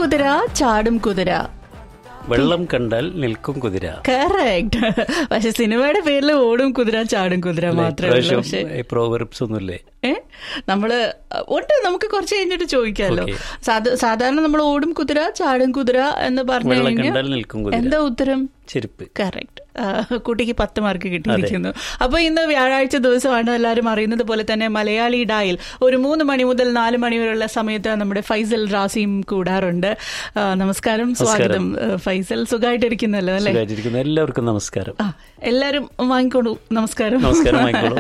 കുതിര ചാടും കുതിര വെള്ളം കണ്ടാൽ നിൽക്കും കുതിര കറക്റ്റ് പക്ഷെ സിനിമയുടെ പേരിൽ ഓടും കുതിര ചാടും കുതിര മാത്രമേ ഉള്ളൂ പക്ഷെ പ്രോവർബ്സ് ഒന്നുമില്ലേ ഏ നമ്മള് ഉണ്ട് നമുക്ക് കുറച്ച് കഴിഞ്ഞിട്ട് ചോദിക്കാമല്ലോ Okay. സാധ- സാധാരണ നമ്മൾ ഓടും കുതിര ചാടും കുതിര എന്ന് പറഞ്ഞു വെള്ളം കഴിഞ്ഞാൽ കണ്ടാൽ നിൽക്കും കുതിര എന്താ ഉത്തരം ചെരുപ്പ് കറക്റ്റ് കുട്ടിക്ക് പത്ത് മാർക്ക് കിട്ടിയിരിക്കുന്നു അപ്പൊ ഇന്ന് വ്യാഴാഴ്ച ദിവസമാണ് എല്ലാവരും അറിയുന്നത് പോലെ തന്നെ മലയാളി ഡായിൽ ഒരു മൂന്ന് മണി മുതൽ നാല് മണി വരെയുള്ള സമയത്ത് നമ്മുടെ ഫൈസൽ റാസിയും കൂടാറുണ്ട് ആ, നമസ്കാരം സ്വാഗതം ആ, ഫൈസൽ സുഖമായിട്ടിരിക്കുന്നല്ലോ അല്ലെ സുഖമായിട്ടിരിക്കുന്ന എല്ലാവർക്കും നമസ്കാരം ആ എല്ലാരും വാങ്ങിക്കോളൂ നമസ്കാരം നമസ്കാരം വാങ്ങിക്കോളൂ.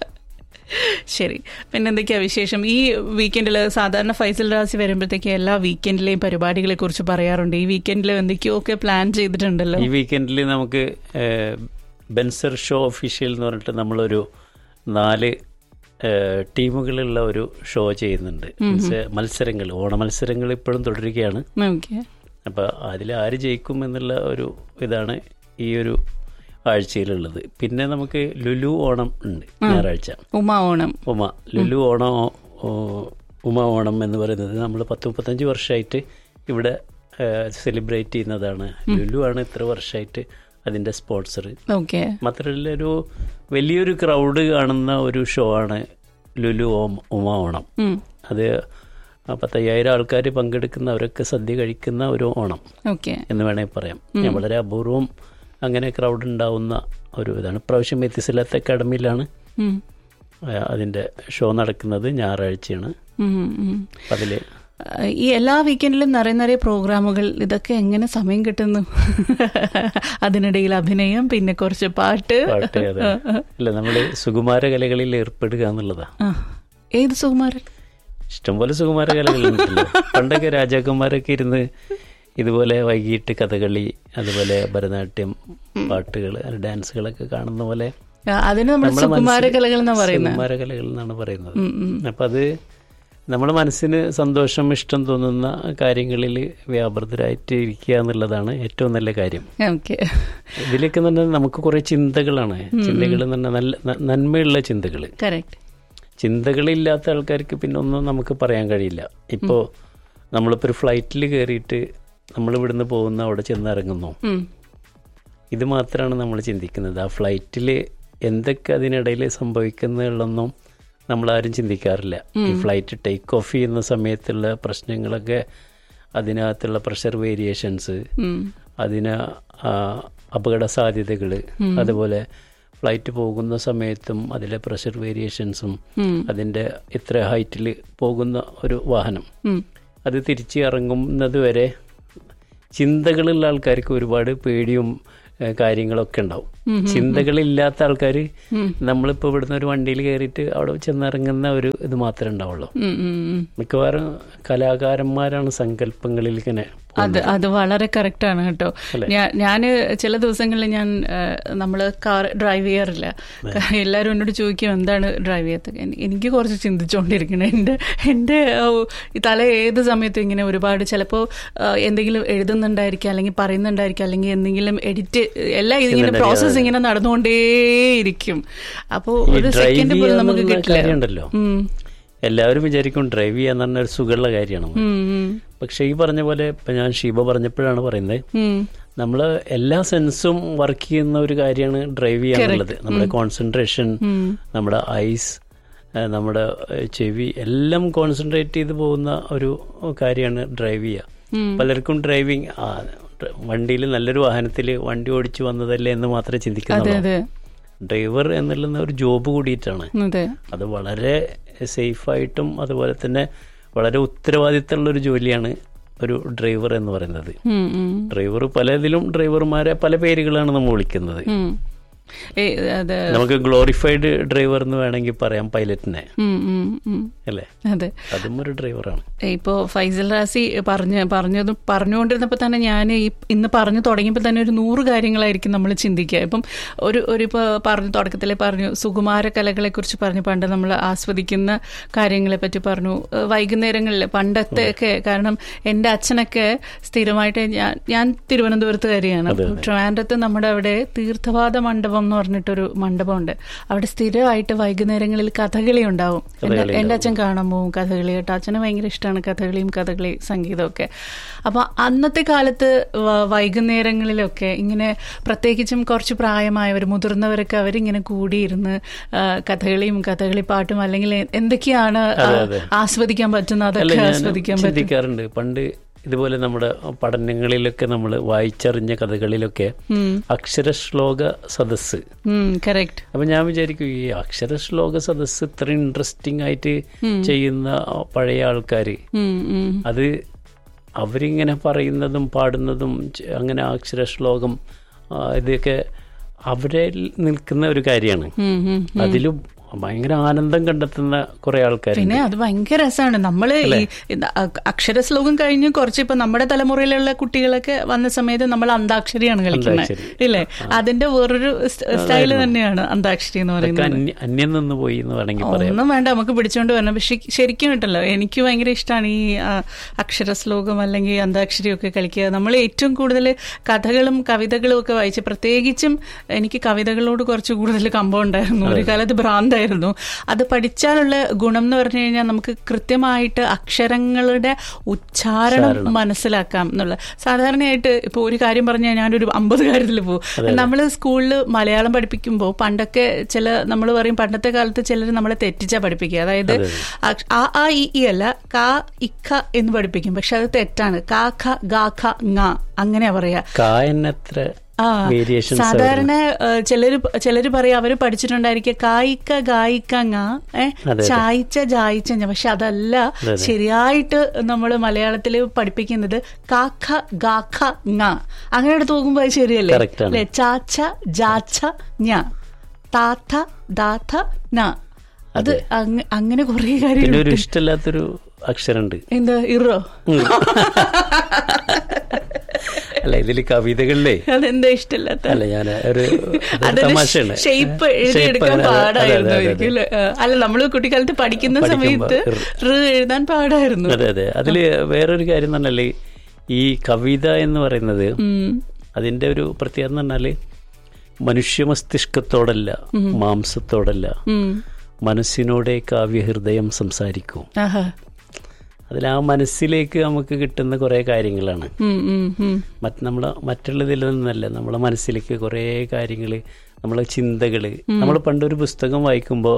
ശരി പിന്നെ എന്തൊക്കെയാ വിശേഷം ഈ വീക്കെൻഡിൽ സാധാരണ ഫൈസൽ റാസി വരുമ്പോഴത്തേക്ക് എല്ലാ വീക്കെൻഡിലെയും പരിപാടികളെ കുറിച്ച് പറയാറുണ്ട് ഈ വീക്കെൻഡിൽ എന്തൊക്കെയോ ഒക്കെ പ്ലാൻ ചെയ്തിട്ടുണ്ടല്ലോ ഈ വീക്കെൻഡിൽ നമുക്ക് ഏഹ്, ബെൻസർ ഷോ ഒഫീഷ്യൽ എന്ന് പറഞ്ഞിട്ട് നമ്മളൊരു നാല് ഏഹ്, ടീമുകളുള്ള ഒരു ഷോ ചെയ്യുന്നുണ്ട് മീൻസ് മത്സരങ്ങൾ ഓണ മത്സരങ്ങൾ ഇപ്പോഴും തുടരുകയാണ് ഓക്കെ അപ്പോൾ അതിൽ ആര് ജയിക്കും എന്നുള്ള ഒരു ഇതാണ് ഈ ഒരു ആഴ്ചയിലുള്ളത് പിന്നെ നമുക്ക് ലുലു ഓണം ഉണ്ട് ഞായറാഴ്ച ഉമാ ഓണം ഉമ ലുലു ഓണം ഓ- ഉമ ഓണം എന്ന് പറയുന്നത് നമ്മൾ പത്ത് മുപ്പത്തഞ്ച് വർഷമായിട്ട് ഇവിടെ സെലിബ്രേറ്റ് ചെയ്യുന്നതാണ് ലുലു ആണ് ഇത്ര വർഷമായിട്ട് അതിൻ്റെ സ്പോൺസർ ഓക്കെ മാത്രമല്ല ഒരു വലിയൊരു ക്രൗഡ് കാണുന്ന ഒരു ഷോ ആണ് ലുലു ഓം ഉമ ഓണം അത് ആ പത്തയ്യായിരം ആൾക്കാർ പങ്കെടുക്കുന്ന അവരൊക്കെ സദ്യ കഴിക്കുന്ന ഒരു ഓണം ഓക്കെ എന്ന് വേണമെങ്കിൽ പറയാം ഞാൻ വളരെ അപൂർവം അങ്ങനെ ക്രൗഡ് ഉണ്ടാവുന്ന ഒരു ഇതാണ് ഇപ്രാവശ്യം എത്തിസിലത്തെ അക്കാഡമിയിലാണ് ആ, അതിൻ്റെ ഷോ നടക്കുന്നത് ഞായറാഴ്ചയാണ് അപ്പം അതിൽ ഈ എല്ലാ വീക്കെൻഡിലും നിറയെ നിറയെ പ്രോഗ്രാമുകൾ ഇതൊക്കെ എങ്ങനെ സമയം കിട്ടുന്നു അതിനിടയിൽ അഭിനയം പിന്നെ കുറച്ച് പാട്ട് പാട്ട് അതെ അല്ല നമ്മൾ സുകുമാര കലകളിൽ ഏർപ്പെടുക എന്നുള്ളതാണ് ആ. ഏത് സുകുമാരൻ ഇഷ്ടംപോലെ സുകുമാര കലകളുണ്ടല്ലോ പണ്ടൊക്കെ രാജാക്കന്മാരൊക്കെ ഇരുന്ന് ഇതുപോലെ വൈകിട്ട് കഥകളി അതുപോലെ ഭരതനാട്യം പാട്ടുകൾ ഡാൻസുകളൊക്കെ കാണുന്ന പോലെ ആ, അതിന് നമ്മൾ നമ്മുടെ സുകുമാര മനസ്സിൽ കലകൾ എന്നാ പറയുന്നത് സുകുമാര കലകൾ എന്നാണ് പറയുന്നത് അപ്പം അത് നമ്മുടെ മനസ്സിന് സന്തോഷം ഇഷ്ടം തോന്നുന്ന കാര്യങ്ങളിൽ വ്യാപൃതരായിട്ട് ഇരിക്കുക എന്നുള്ളതാണ് ഏറ്റവും നല്ല കാര്യം ഓക്കെ ഇതിലേക്ക് തന്നെ നമുക്ക് കുറേ ചിന്തകളാണ് ചിന്തകൾ എന്ന് പറഞ്ഞാൽ നല്ല ന- നന്മയുള്ള ചിന്തകൾ കറക്റ്റ് ചിന്തകളില്ലാത്ത ആൾക്കാർക്ക് പിന്നെ ഒന്നും നമുക്ക് പറയാൻ കഴിയില്ല ഇപ്പോൾ നമ്മളിപ്പോൾ ഒരു ഫ്ലൈറ്റിൽ കയറിയിട്ട് നമ്മൾ ഇവിടുന്ന് പോകുന്ന അവിടെ ചെന്നിറങ്ങുന്നു ഇത് മാത്രമാണ് നമ്മൾ ചിന്തിക്കുന്നത് ആ ഫ്ലൈറ്റിൽ എന്തൊക്കെ അതിനിടയിൽ സംഭവിക്കുന്നുള്ളൊന്നും നമ്മളാരും ചിന്തിക്കാറില്ല ഈ ഫ്ലൈറ്റ് ടേക്ക് ഓഫ് ചെയ്യുന്ന സമയത്തുള്ള പ്രശ്നങ്ങളൊക്കെ അതിനകത്തുള്ള പ്രഷർ വേരിയേഷൻസ് അതിന് ആ, അപകട സാധ്യതകൾ അതുപോലെ ഫ്ലൈറ്റ് പോകുന്ന സമയത്തും അതിലെ പ്രഷർ വേരിയേഷൻസും അതിൻ്റെ ഇത്ര ഹൈറ്റിൽ പോകുന്ന ഒരു വാഹനം അത് തിരിച്ച് ഇറങ്ങുന്നത് വരെ ചിന്തകളുള്ള ആൾക്കാർക്ക് ഒരുപാട് പേടിയും ഏഹ്, കാര്യങ്ങളൊക്കെ ഉണ്ടാവും ചിന്തകളില്ലാത്ത ആൾക്കാർ നമ്മളിപ്പോൾ ഇവിടുന്ന് ഒരു വണ്ടിയിൽ കയറിയിട്ട് അവിടെ ചെന്നിറങ്ങുന്ന ഒരു ഇത് മാത്രമേ ഉണ്ടാവുള്ളൂ മിക്കവാറും കലാകാരന്മാരാണ് സങ്കല്പങ്ങളിൽ ഇങ്ങനെ അത് അത് വളരെ കറക്റ്റ് ആണ് കേട്ടോ ഞാൻ ഞാന് ചില ദിവസങ്ങളിൽ ഞാൻ നമ്മൾ കാർ ഡ്രൈവ് ചെയ്യാറില്ല കാരണം എല്ലാവരും എന്നോട് ചോദിക്കും എന്താണ് ഡ്രൈവ് ചെയ്യാത്തത് എനി- എനിക്ക് കുറച്ച് ചിന്തിച്ചുകൊണ്ടിരിക്കണം എൻ്റെ എൻ്റെ ആ, ഈ തല ഏത് സമയത്തും ഇങ്ങനെ ഒരുപാട് ചിലപ്പോൾ എന്തെങ്കിലും എഴുതുന്നുണ്ടായിരിക്കാം അല്ലെങ്കിൽ പറയുന്നുണ്ടായിരിക്കാം അല്ലെങ്കിൽ എന്തെങ്കിലും എഡിറ്റ് എല്ലാം ഇതിങ്ങനെ പ്രോസസ്സ് ഇങ്ങനെ നടന്നുകൊണ്ടേയിരിക്കും അപ്പോൾ ഈ ഒരു ഡ്രൈവ് സെക്കൻഡ് പോലും നമുക്ക് ചെയ്യാന്നുള്ള കിട്ടില്ല കാര്യമുണ്ടല്ലോ ഉം. എല്ലാവരും വിചാരിക്കും ഡ്രൈവ് ചെയ്യാന്ന് പറഞ്ഞ ഒരു സുഖമുള്ള കാര്യമാണ് ഉം, ഉം, പക്ഷെ ഈ പറഞ്ഞ പോലെ ഇപ്പം ഞാൻ ഷീബ പറഞ്ഞപ്പോഴാണ് പറയുന്നത് ഉം. നമ്മൾ എല്ലാ സെൻസും വർക്ക് ചെയ്യുന്ന ഒരു കാര്യമാണ് ഡ്രൈവ് ചെയ്യാന്നുള്ളത് നമ്മുടെ കോൺസെൻട്രേഷൻ നമ്മുടെ ഐസ് നമ്മുടെ ഏഹ്, ചെവി എല്ലാം കോൺസെൻട്രേറ്റ് ചെയ്ത് പോകുന്ന ഒരു കാര്യമാണ് ഡ്രൈവ് ചെയ്യുക പലർക്കും ഡ്രൈവിംഗ് വണ്ടിയിൽ നല്ലൊരു വാഹനത്തിൽ വണ്ടി ഓടിച്ചു വന്നതല്ലേ എന്ന് മാത്രമേ അതെ ചിന്തിക്കുന്നുള്ളൂ അതെ ഡ്രൈവർ എന്നുള്ള ഒരു ജോബ് കൂടിയിട്ടാണ് അതെ അത് വളരെ സേഫായിട്ടും അതുപോലെ തന്നെ വളരെ ഉത്തരവാദിത്തമുള്ള ഒരു ജോലിയാണ് ഒരു ഡ്രൈവർ എന്ന് പറയുന്നത് ഉം, ഉം. ഡ്രൈവർ പലതിലും ഡ്രൈവർമാരെ പല പേരുകളാണ് നമ്മൾ വിളിക്കുന്നത് ഉം. ഏ, അത് നമുക്ക് ഗ്ലോറിഫൈഡ് ഡ്രൈവർ എന്ന് വേണമെങ്കിൽ പറയാം പൈലറ്റിനെ ഉം, ഉം, ഉം. അല്ലേ അതെ അതും ഒരു ഡ്രൈവറാണ് ഇപ്പോൾ ഫൈസൽ റാസി പറഞ്ഞ പറഞ്ഞതും പറഞ്ഞുകൊണ്ടിരുന്നപ്പോൾ തന്നെ ഞാൻ ഈ ഇന്ന് പറഞ്ഞു തുടങ്ങിയപ്പോൾ തന്നെ ഒരു നൂറ് കാര്യങ്ങളായിരിക്കും നമ്മൾ ചിന്തിക്കുക ഇപ്പം ഒരു ഒരു ഇപ്പോൾ പറഞ്ഞു തുടക്കത്തിലെ പറഞ്ഞു സുകുമാര കലകളെ കുറിച്ച് പറഞ്ഞു പണ്ട് നമ്മൾ ആസ്വദിക്കുന്ന കാര്യങ്ങളെ പറ്റി പറഞ്ഞു ഏഹ് വൈകുന്നേരങ്ങളിൽ പണ്ടത്തെ ഒക്കെ കാരണം എൻ്റെ അച്ഛനൊക്കെ സ്ഥിരമായിട്ട് ഞാൻ ഞാൻ തിരുവനന്തപുരത്തുകാരിയാണ് അപ്പം ട്രിവാൻഡ്രത്ത് നമ്മുടെ അവിടെ തീർത്ഥവാദ മണ്ഡപം മണ്ഡപം എന്ന് പറഞ്ഞിട്ടൊരു മണ്ഡപമുണ്ട് അവിടെ സ്ഥിരമായിട്ട് വൈകുന്നേരങ്ങളിൽ കഥകളി ഉണ്ടാവും എൻ്റെ എൻ്റെ അച്ഛൻ കാണാൻ പോവും കഥകളി കേട്ടോ അച്ഛന് ഭയങ്കര ഇഷ്ടമാണ് കഥകളിയും കഥകളി സംഗീതമൊക്കെ അപ്പോൾ അന്നത്തെ കാലത്ത് വ- വൈകുന്നേരങ്ങളിലൊക്കെ ഇങ്ങനെ പ്രത്യേകിച്ചും കുറച്ച് പ്രായമായവർ മുതിർന്നവരൊക്കെ അവരിങ്ങനെ കൂടിയിരുന്ന് ആ, കഥകളിയും കഥകളി പാട്ടും അല്ലെങ്കിൽ എന്തൊക്കെയാണ് ആ, ആസ്വദിക്കാൻ പറ്റുന്ന അല്ല അതൊക്കെ ഞാൻ ആസ്വദിക്കാൻ പറ്റും ചിന്തിക്കാറുണ്ട് പണ്ട് ഇതുപോലെ നമ്മുടെ പഠനങ്ങളിലൊക്കെ നമ്മൾ വായിച്ചറിഞ്ഞ കഥകളിലൊക്കെ അക്ഷരശ്ലോക സദസ്സ് കറക്റ്റ് അപ്പൊ ഞാൻ വിചാരിക്കും ഈ അക്ഷരശ്ലോക സദസ്സ് ഇത്ര ഇൻട്രസ്റ്റിംഗ് ആയിട്ട് ചെയ്യുന്ന പഴയ ആൾക്കാര് അത് അവരിങ്ങനെ പറയുന്നതും പാടുന്നതും ചെ- അങ്ങനെ അക്ഷരശ്ലോകം ആ, ഇതൊക്കെ അവരെ നിൽക്കുന്ന ഒരു കാര്യമാണ് അതിലും ഭയങ്കര ആനന്ദം കണ്ടെത്തുന്ന കുറെ ആൾക്കാർ പിന്നെ അത് ഭയങ്കര രസമാണ് നമ്മള് ഈ ഇത് അ- അക്ഷരശ്ലോകം കഴിഞ്ഞ് കുറച്ച് ഇപ്പൊ നമ്മുടെ തലമുറയിലുള്ള കുട്ടികളൊക്കെ വന്ന സമയത്ത് നമ്മൾ അന്താക്ഷരിയാണ് കളിക്കുന്നത് അന്താക്ഷരി. ഇല്ലേ അതിന്റെ വേറൊരു സ്റ്റൈല് തന്നെയാണ് അന്താക്ഷരി എന്ന് പറയുന്നത് അന്യ- അന്യം നിന്ന് പോയി എന്ന് വേണമെങ്കിൽ പറയാം ഒന്നും വേണ്ട നമുക്ക് പിടിച്ചോണ്ട് വരണം പക്ഷെ ശരിക്കും കിട്ടല്ലോ എനിക്ക് ഭയങ്കര ഇഷ്ടമാണ് ഈ ആ, അക്ഷരശ്ലോകം അല്ലെങ്കിൽ അന്താക്ഷരിയൊക്കെ കളിക്കുക നമ്മൾ ഏറ്റവും കൂടുതൽ കഥകളും കവിതകളും ഒക്കെ വായിച്ച് പ്രത്യേകിച്ചും എനിക്ക് കവിതകളോട് കുറച്ച് കൂടുതൽ കമ്പം ഉണ്ടായിരുന്നു ഒരു കാലത്ത് ഭ്രാന്തായിരുന്നു അത് പഠിച്ചാലുള്ള ഗുണം എന്ന് പറഞ്ഞു കഴിഞ്ഞാൽ നമുക്ക് കൃത്യമായിട്ട് അക്ഷരങ്ങളുടെ ഉച്ചാരണം മനസ്സിലാക്കാം എന്നുള്ള സാധാരണയായിട്ട് ഇപ്പോൾ ഒരു കാര്യം പറഞ്ഞാൽ ഞാനൊരു അമ്പത് കാര്യത്തിൽ പോകും നമ്മൾ സ്കൂളിൽ മലയാളം പഠിപ്പിക്കുമ്പോൾ പണ്ടൊക്കെ ചില നമ്മൾ പറയും പണ്ടത്തെ കാലത്ത് ചിലർ നമ്മളെ തെറ്റിച്ചാ പഠിപ്പിക്കുക അതായത് അക്ഷ- ആ ആ ഇ ഈ അല്ല കാ ഇക്ക എന്ന് പഠിപ്പിക്കും പക്ഷെ അത് തെറ്റാണ് കാ ഖ ഗാ ഖ ങ അങ്ങനെയാ പറയാ കായനത്ര ആ വേരിയേഷൻസ് സാധാരണ ഏഹ്, ചിലര് പ- ചിലര് പറയും അവര് പഠിച്ചിട്ടുണ്ടായിരിക്കുക കായിക്ക ഗായിക്ക ങ ഏ ചായച്ച ജായിച്ച ഞ പക്ഷെ അതല്ല ശരിയായിട്ട് നമ്മൾ മലയാളത്തിൽ പഠിപ്പിക്കുന്നത് കാഖ ഗാഖ ങ അങ്ങനെ എടുത്ത് നോക്കുമ്പോൾ അത് ശരിയല്ലേ Correct ആണ്. അല്ലെ ചാച്ച ജാച്ച ഞ താത്ത ദാത്ത ന അത് അങ്ങ- അങ്ങനെ കുറെ പിന്നെ കാര്യങ്ങൾ ഒരു ഇഷ്ടമില്ലാത്തൊരു അക്ഷരമുണ്ട് എന്താ ഇറോ അല്ല ഇതില് കവിതകളിലേ അതെന്താ ഇഷ്ടമില്ലാത്ത അല്ല ഞാൻ ഒരു അതൊരു അതിന് തമാശയാണ് ഷേപ്പ് എഴുതിയെടുക്കാൻ Shape, അതെ, അതെ, പാടായിരുന്നു അതെ, അതെ. ഒരിക്കലും അല്ല നമ്മള് കുട്ടിക്കാലത്ത് പഠിക്കുന്ന പഠിക്കുമ്പോ സമയത്ത് റ് എഴുതാൻ പാടായിരുന്നു അതെ അതെ അതില് വേറൊരു കാര്യം എന്ന് പറഞ്ഞാല് ഈ കവിത എന്ന് പറയുന്നത് ഉം. അതിന്റെ ഒരു പ്രത്യേകത എന്ന് പറഞ്ഞാല് മനുഷ്യ മസ്തിഷ്കത്തോടല്ല മാംസത്തോടല്ല ഉം. മനസ്സിനോടെ കാവ്യഹൃദയം സംസാരിക്കൂ ആഹാ. അതിൽ ആ മനസ്സിലേക്ക് നമുക്ക് കിട്ടുന്ന കുറേ കാര്യങ്ങളാണ് ഉം, ഉം, ഉം. മറ്റ് നമ്മളെ മറ്റുള്ളതിൽ നിന്നല്ല നമ്മളെ മനസ്സിലേക്ക് കുറേ കാര്യങ്ങൾ നമ്മളെ ചിന്തകൾ നമ്മൾ പണ്ടൊരു പുസ്തകം വായിക്കുമ്പോൾ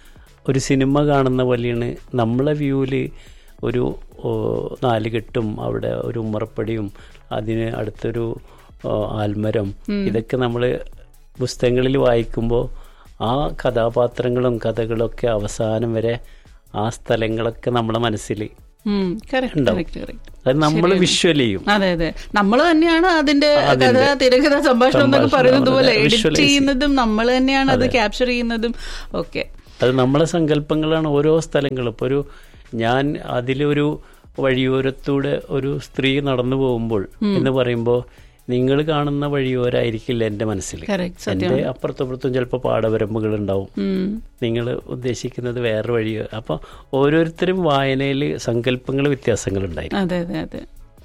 ഒരു സിനിമ കാണുന്ന പോലെയാണ് നമ്മളെ വ്യൂവിൽ ഒരു ഓ, നാലുകെട്ടും അവിടെ ഒരു ഉമ്മറപ്പടിയും അതിന് അടുത്തൊരു ഓ, ആൽമരം ഇതൊക്കെ നമ്മൾ പുസ്തകങ്ങളിൽ വായിക്കുമ്പോൾ ആ കഥാപാത്രങ്ങളും കഥകളൊക്കെ അവസാനം വരെ ആ സ്ഥലങ്ങളൊക്കെ നമ്മളെ മനസ്സിൽ ഉം. Correct, correct, correct. അത് നമ്മൾ വിഷ്വൽ ചെയ്യും അതെ അതെ നമ്മൾ തന്നെയാണ് അതിന്റെ കഥ തിരക്കഥ സംഭാഷണം എന്നൊക്കെ സംഭാഷണം, പറയുന്നത് പോലെ അതെ, എഡിറ്റ് visualize ചെയ്യുന്നതും നമ്മൾ തന്നെയാണ് അത് ക്യാപ്ചർ ചെയ്യുന്നതും ഒക്കെ അത് നമ്മളെ സങ്കല്പങ്ങളാണ് ഓരോ സ്ഥലങ്ങളും ഇപ്പോൾ ഒരു ഞാൻ അതിലൊരു വഴിയോരത്തൂടെ ഒരു സ്ത്രീ നടന്നു പോകുമ്പോൾ എന്ന് പറയുമ്പോൾ നിങ്ങൾ കാണുന്ന വഴിയോരായിരിക്കില്ല എൻ്റെ മനസ്സിൽ കറക്റ്റ് എൻ്റെ അപ്പുറത്തപ്പുറത്തും ചിലപ്പോൾ പാടവരമ്പുകൾ ഉണ്ടാവും ഉം. നിങ്ങൾ ഉദ്ദേശിക്കുന്നത് വേറെ വഴിയോ അപ്പോൾ ഓരോരുത്തരും വായനയിൽ സങ്കല്പങ്ങൾ വ്യത്യാസങ്ങളുണ്ടായി അതെ അതെ അതെ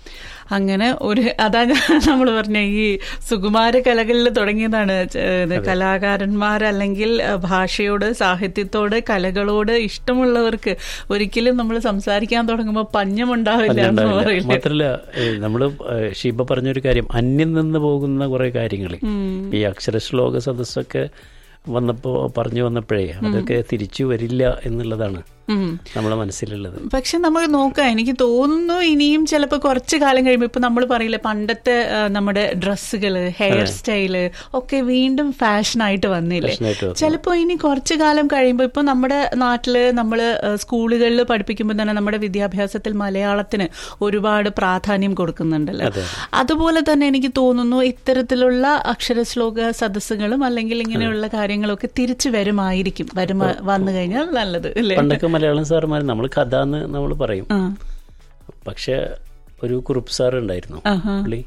അങ്ങനെ ഒരു അതാ നമ്മൾ പറഞ്ഞ ഈ സുകുമാര കലകളിൽ തുടങ്ങിയതാണ് ച- ഇത് കലാകാരന്മാരല്ലെങ്കിൽ അഹ്, ഭാഷയോട് സാഹിത്യത്തോട് കലകളോട് ഇഷ്ടമുള്ളവർക്ക് ഒരിക്കലും നമ്മൾ സംസാരിക്കാൻ തുടങ്ങുമ്പോൾ പഞ്ഞമുണ്ടാവില്ല എന്ന് ഉണ്ടാവില്ല. പറയില്ല മാത്രല്ല നമ്മൾ ഷീബ പറഞ്ഞൊരു കാര്യം അന്യം നിന്ന് പോകുന്ന കുറെ കാര്യങ്ങൾ ഈ അക്ഷരശ്ലോക സദസ്സൊക്കെ വന്നപ്പോ പറഞ്ഞു വന്നപ്പോഴേ അതൊക്കെ തിരിച്ചു വരില്ല എന്നുള്ളതാണ് ഉം. നമ്മളെ മനസ്സിലുള്ളത് പക്ഷെ നമ്മൾ നോക്കാം എനിക്ക് തോന്നുന്നു ഇനിയും ചിലപ്പോൾ കുറച്ച് കാലം കഴിയുമ്പോൾ ഇപ്പൊ നമ്മൾ പറയില്ലേ പണ്ടത്തെ ആ, നമ്മുടെ ഡ്രസ്സുകള് ഹെയർ സ്റ്റൈല് ഒക്കെ വീണ്ടും ഫാഷനായിട്ട് വന്നില്ലേ ഫാഷനായിട്ട് വന്നു. ചിലപ്പോൾ ഇനി കുറച്ച് കാലം കഴിയുമ്പോൾ ഇപ്പൊ നമ്മുടെ നാട്ടില് നമ്മൾ സ്കൂളുകളിൽ പഠിപ്പിക്കുമ്പോൾ തന്നെ നമ്മുടെ വിദ്യാഭ്യാസത്തിൽ മലയാളത്തിന് ഒരുപാട് പ്രാധാന്യം കൊടുക്കുന്നുണ്ടല്ലോ അതുപോലെ തന്നെ എനിക്ക് തോന്നുന്നു ഇത്തരത്തിലുള്ള അക്ഷരശ്ലോക സദസ്സുകളും അല്ലെങ്കിൽ ഇങ്ങനെയുള്ള കാര്യങ്ങളൊക്കെ തിരിച്ചു വരുമായിരിക്കും വരുമാ വന്നു കഴിഞ്ഞാൽ നല്ലത് അല്ലേ പണ്ടൊക്കെ മലയാളം സാറുമാർ നമ്മൾ കഥ എന്ന് നമ്മൾ പറയും ആ പക്ഷെ ഒരു കുറുപ്പ് സാർ ഉണ്ടായിരുന്നു ആഹാ. പുള്ളി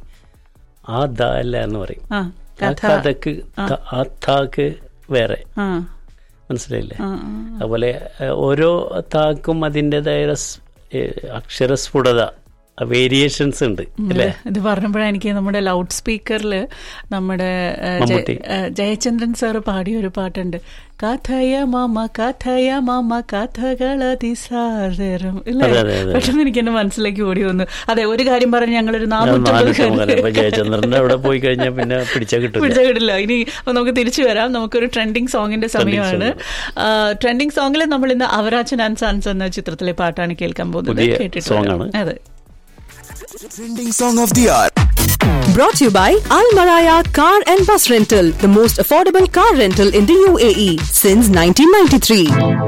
ആ ദ അല്ല എന്ന് പറയും ആ ആ കഥക്ക് ത- ആ താക്ക് വേറെ ആ മനസ്സിലായില്ലേ ആ, അതുപോലെ ഏഹ്, ഓരോ താക്കും അതിൻ്റെതായ രസ്- ഏഹ്, അക്ഷരസ്ഫുടത വേരിയേഷൻസ് ഉണ്ട് അല്ലേ ഇത് പറഞ്ഞപ്പോഴാണ് എനിക്ക് നമ്മുടെ ലൗഡ് സ്പീക്കറിൽ നമ്മുടെ ഏ, ജയ- മമ്മൂട്ടി. ഏ, ജയചന്ദ്രൻ സാറ് പാടിയ ഒരു പാട്ടുണ്ട് കഥയ മാമ കഥയ മാമ കഥകളതിസാരം ഇല്ലേ അതെ, അതെ, അതെ. പെട്ടെന്ന് എനിക്ക് എന്റെ മനസ്സിലേക്ക് ഓടി വന്നു അതെ ഒരു കാര്യം പറഞ്ഞ് ഞങ്ങളൊരു നാല് നാനൂറ്റമ്പത് ടോമല്ലേ അപ്പൊ ജയചന്ദ്രന്റെ അവിടെ പോയി കഴിഞ്ഞാൽ പിന്നെ പിടിച്ചാൽ കിട്ടില്ല പിടിച്ചാൽ കിട്ടില്ല ഇനി അപ്പൊ നമുക്ക് തിരിച്ചു വരാം നമുക്കൊരു ട്രെൻഡിങ് സോങ്ങിന്റെ സമയമാണ് ട്രെൻഡിങ് സോങ്ങിൽ നമ്മൾ ഇന്ന് അവരാച്ചൻ ആൻഡ് സൺസ് എന്ന ചിത്രത്തിലെ പാട്ടാണ് കേൾക്കാൻ പോകുന്നത് പുതിയ കേട്ടിട്ട് song വരാം. ആണ്. അതെ Trending song of the hour. Brought to you by Al Maraya Car and Bus Rental, the most affordable car rental in the UAE since 1993.